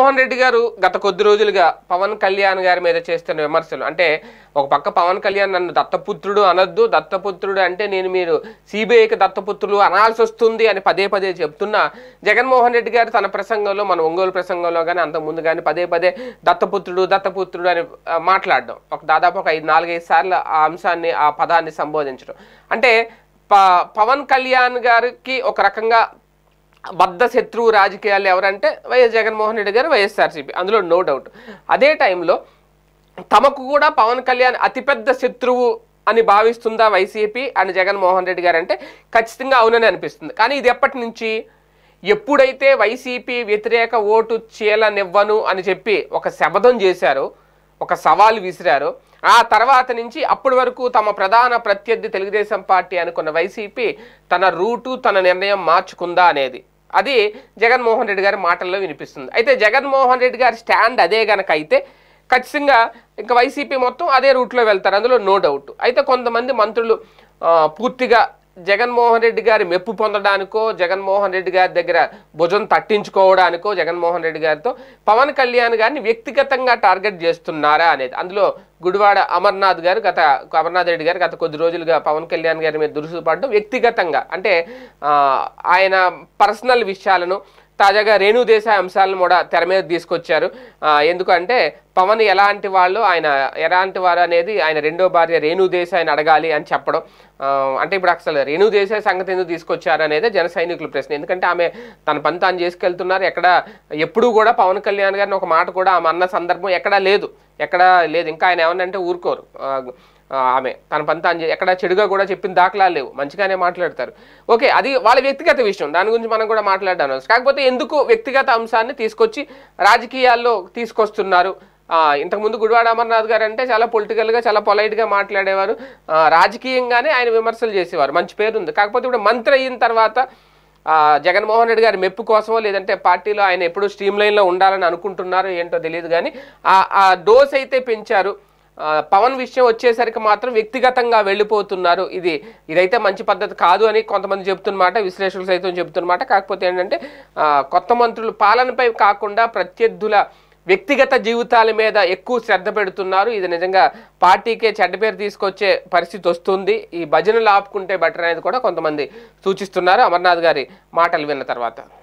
మోహన్ రెడ్డి గారు గత కొద్ది రోజులుగా పవన్ కళ్యాణ్ గారి మీద చేస్తున్న విమర్శలు అంటే ఒక పక్క పవన్ కళ్యాణ్ నన్ను దత్తపుత్రుడు అనొద్దు దత్తపుత్రుడు అంటే నేను మీరు సిబిఐకి దత్తపుత్రులు అనాల్సి వస్తుంది అని పదే పదే చెప్తున్నా జగన్మోహన్ రెడ్డి గారు తన ప్రసంగంలో మన ఒంగోలు ప్రసంగంలో కానీ అంతకుముందు కానీ పదే పదే దత్తపుత్రుడు దత్తపుత్రుడు అని ఆ, మాట్లాడడం ఒక దాదాపు ఒక ఐదు నాలుగైదు సార్లు ఆ అంశాన్ని ఆ పదాన్ని సంబోధించడం అంటే ప పవన్ కళ్యాణ్ గారికి ఒక రకంగా బద్ధ శత్రువు రాజకీయాలు ఎవరంటే వైఎస్ జగన్మోహన్ రెడ్డి గారు వైఎస్ఆర్సీపీ అందులో నో డౌట్ అదే టైంలో తమకు కూడా పవన్ కళ్యాణ్ అతిపెద్ద శత్రువు అని భావిస్తుందా వైసీపీ అని జగన్మోహన్ రెడ్డి గారు అంటే ఖచ్చితంగా అవునని అనిపిస్తుంది కానీ ఇది ఎప్పటి నుంచి ఎప్పుడైతే వైసీపీ వ్యతిరేక ఓటు చీలనివ్వను అని చెప్పి ఒక శపథం చేశారో ఒక సవాల్ విసిరారు ఆ తర్వాత నుంచి అప్పటి వరకు తమ ప్రధాన ప్రత్యర్థి తెలుగుదేశం పార్టీ అనుకున్న వైసీపీ తన రూటు తన నిర్ణయం మార్చుకుందా అనేది అది జగన్మోహన్ రెడ్డి గారి మాటల్లో వినిపిస్తుంది అయితే జగన్మోహన్ రెడ్డి గారి స్టాండ్ అదే గనక అయితే ఖచ్చితంగా ఇంకా వైసీపీ మొత్తం అదే రూట్లో వెళ్తారు అందులో నో డౌట్ అయితే కొంతమంది మంత్రులు ఆ, పూర్తిగా జగన్మోహన్ రెడ్డి గారి మెప్పు పొందడానికో జగన్మోహన్ రెడ్డి గారి దగ్గర భుజం తట్టించుకోవడానికో జగన్మోహన్ రెడ్డి గారితో పవన్ కళ్యాణ్ గారిని వ్యక్తిగతంగా టార్గెట్ చేస్తున్నారా అనేది అందులో గుడివాడ అమర్నాథ్ గారు గత అమర్నాథ్ రెడ్డి గారు గత కొద్ది రోజులుగా పవన్ కళ్యాణ్ గారి మీద దురుసుపడడం వ్యక్తిగతంగా అంటే ఆ, ఆయన పర్సనల్ విషయాలను తాజాగా రేణు దేశాయ్ అంశాలను కూడా తెర మీద తీసుకొచ్చారు ఆ, ఎందుకంటే పవన్ ఎలాంటి వాళ్ళు ఆయన ఎలాంటి వారు అనేది ఆయన రెండో భార్య రేణు దేశాయ్ని అడగాలి అని చెప్పడం ఆ, అంటే ఇప్పుడు అసలు రేణు దేశాయ్ సంగతి ఎందుకు తీసుకొచ్చారు అనేది జన సైనికుల ప్రశ్న ఎందుకంటే ఆమె తన పని తాను చేసుకెళ్తున్నారు ఎక్కడ ఎప్పుడూ కూడా పవన్ కళ్యాణ్ గారిని ఒక మాట కూడా ఆమె అన్న సందర్భం ఎక్కడా లేదు ఎక్కడా లేదు ఇంకా ఆయన ఏమన్నంటే ఊరుకోరు ఆ, ఆ, ఆమె తన పని తాను చే- ఎక్కడ చెడుగా కూడా చెప్పిన దాఖలాలు లేవు మంచిగానే మాట్లాడతారు ఓకే అది వాళ్ళ వ్యక్తిగత విషయం దాని గురించి మనం కూడా మాట్లాడడం కాకపోతే ఎందుకు వ్యక్తిగత అంశాన్ని తీసుకొచ్చి రాజకీయాల్లో తీసుకొస్తున్నారు ఆ, ఇంతకుముందు గుడివాడ అమర్నాథ్ గారు అంటే చాలా పొలిటికల్గా చాలా పొలైట్గా మాట్లాడేవారు ఆ, రాజకీయంగానే ఆయన విమర్శలు చేసేవారు మంచి పేరు ఉంది కాకపోతే ఇప్పుడు మంత్రి అయిన తర్వాత ఆ, జగన్మోహన్ రెడ్డి గారి మెప్పు కోసమో లేదంటే పార్టీలో ఆయన ఎప్పుడు స్ట్రీమ్ లైన్లో ఉండాలని అనుకుంటున్నారో ఏంటో తెలియదు కానీ ఆ ఆ డోస్ అయితే పెంచారు ఆ, పవన్ విషయం వచ్చేసరికి మాత్రం వ్యక్తిగతంగా వెళ్ళిపోతున్నారు ఇది ఇదైతే మంచి పద్ధతి కాదు అని కొంతమంది చెప్తున్నమాట విశ్లేషకులు సైతం చెప్తున్నమాట కాకపోతే ఏంటంటే ఆ, కొత్త మంత్రులు పాలనపై కాకుండా ప్రత్యర్థుల వ్యక్తిగత జీవితాల మీద ఎక్కువ శ్రద్ధ పెడుతున్నారు ఇది నిజంగా పార్టీకే చెడ్డ పేరు తీసుకొచ్చే పరిస్థితి వస్తుంది ఈ భజనలు ఆపుకుంటే బెటర్ అనేది కూడా కొంతమంది సూచిస్తున్నారు అమర్నాథ్ గారి మాటలు విన్న తర్వాత